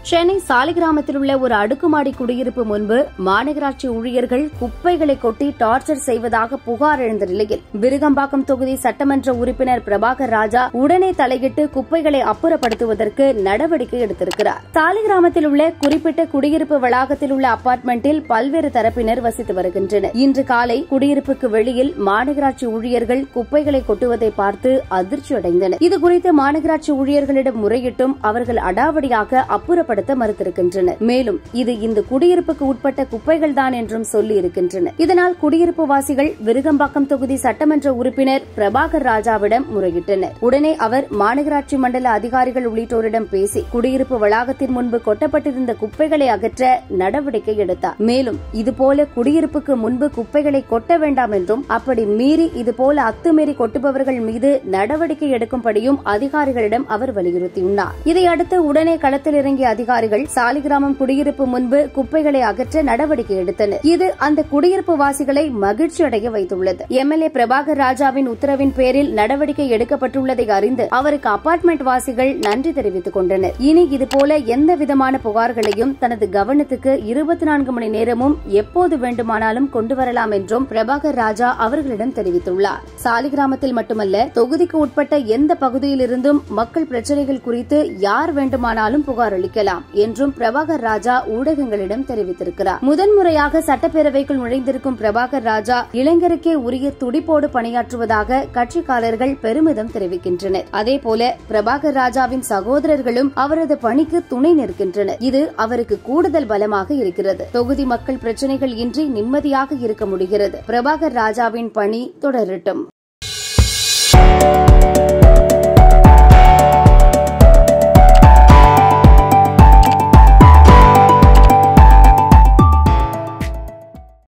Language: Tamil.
சென்னை சாலிகிராமத்தில் உள்ள ஒரு அடுக்குமாடி குடியிருப்பு முன்பு மாநகராட்சி ஊழியர்கள் குப்பைகளை கொட்டி டார்ச்சர் செய்வதாக புகார் எழுந்த நிலையில் விருகம்பாக்கம் தொகுதி சட்டமன்ற உறுப்பினர் பிரபாகர் ராஜா உடனே தலையிட்டு குப்பைகளை அப்புறப்படுத்துவதற்கு நடவடிக்கை எடுத்திருக்கிறார் சாலிகிராமத்தில் உள்ள குறிப்பிட்ட குடியிருப்பு வளாகத்தில் உள்ள அபார்ட்மெண்டில் பல்வேறு தரப்பினர் வசித்து வருகின்றனர் இன்று காலை குடியிருப்புக்கு வெளியில் மாநகராட்சி ஊழியர்கள் குப்பைகளை கொட்டுவதை பார்த்து அதிர்ச்சியடைந்தனர் இதுகுறித்து மாநகராட்சி ஊழியர்களிடம் முறையிட்டும் அவர்கள் அடாவடியாக அப்புறப்படுத்த மறுத்திருக்கின்றனர் மேலும் இது இந்த குடியிருப்புக்கு உட்பட்ட குப்பைகள்தான் என்றும் சொல்லி இருக்கின்றனர் இதனால் குடியிருப்பு வாசிகள் விருகம்பாக்கம் தொகுதி சட்டமன்ற உறுப்பினர் பிரபாகர் ராஜாவிடம் முறையிட்டனர் உடனே அவர் மாநகராட்சி மண்டல அதிகாரிகள் உள்ளிட்டோரிடம் பேசி குடியிருப்பு வளாகத்தின் முன்பு கொட்டப்பட்டிருந்த குப்பைகளை அகற்ற நடவடிக்கை எடுத்தார் மேலும் இதுபோல குடியிருப்புக்கு முன்பு குப்பைகளை கொட்ட வேண்டாம் என்றும் அப்படி மீறி இதுபோல அத்துமீறி கொட்டுபவர்கள் மீது நடவடிக்கை எடுக்கும்படியும் அதிகாரிகளிடம் அவர் வலியுறுத்தியுள்ளார் இதையடுத்து உடனே களத்தில் இறங்கிய அதிகாரிகள் சாலிகிராமம் குடியிருப்பு முன்பு குப்பைகளை அகற்ற நடவடிக்கை எடுத்தனர் இது அந்த குடியிருப்பு வாசிகளை மகிழ்ச்சி அடைய வைத்துள்ளது எம்எல்ஏ பிரபாகர் ராஜாவின் உத்தரவின் பேரில் நடவடிக்கை எடுக்கப்பட்டுள்ளதை அறிந்து அவருக்கு அபார்ட்மெண்ட் வாசிகள் நன்றி தெரிவித்துக் கொண்டனர் இனி இதுபோல எந்த விதமான புகார்களையும் தனது கவனத்துக்கு இருபத்தி நான்கு மணி நேரமும் எப்போது வேண்டுமானாலும் கொண்டு வரலாம் என்றும் பிரபாகர் ராஜா அவர்களிடம் தெரிவித்துள்ளார் சாலிகிராமத்தில் மட்டுமல்ல தொகுதிக்கு உட்பட்ட எந்த பகுதியிலிருந்தும் மக்கள் பிரச்சினைகள் குறித்து யார் வேண்டுமானாலும் புகார் அளிக்கலாம் என்றும் பிரபாகர் ராஜா ஊடகங்களிடம் தெரிவித்திருக்கிறார் முதன்முறையாக சட்டப்பேரவைக்குள் நுழைந்திருக்கும் பிரபாகர் ராஜா இளைஞருக்கே உரிய துடிப்போடு பணியாற்றுவதாக கட்சிக்காரர்கள் பெருமிதம் தெரிவிக்கின்றனர் அதேபோல பிரபாகர் ராஜாவின் சகோதரர்களும் அவரது பணிக்கு துணை நிற்கின்றனர் இது அவருக்கு கூடுதல் பலமாக இருக்கிறது தொகுதி மக்கள் பிரச்சினைகள் இன்றி நிம்மதியாக இருக்க முடிகிறது பிரபாகர் ராஜாவின் பணி தொடரட்டும்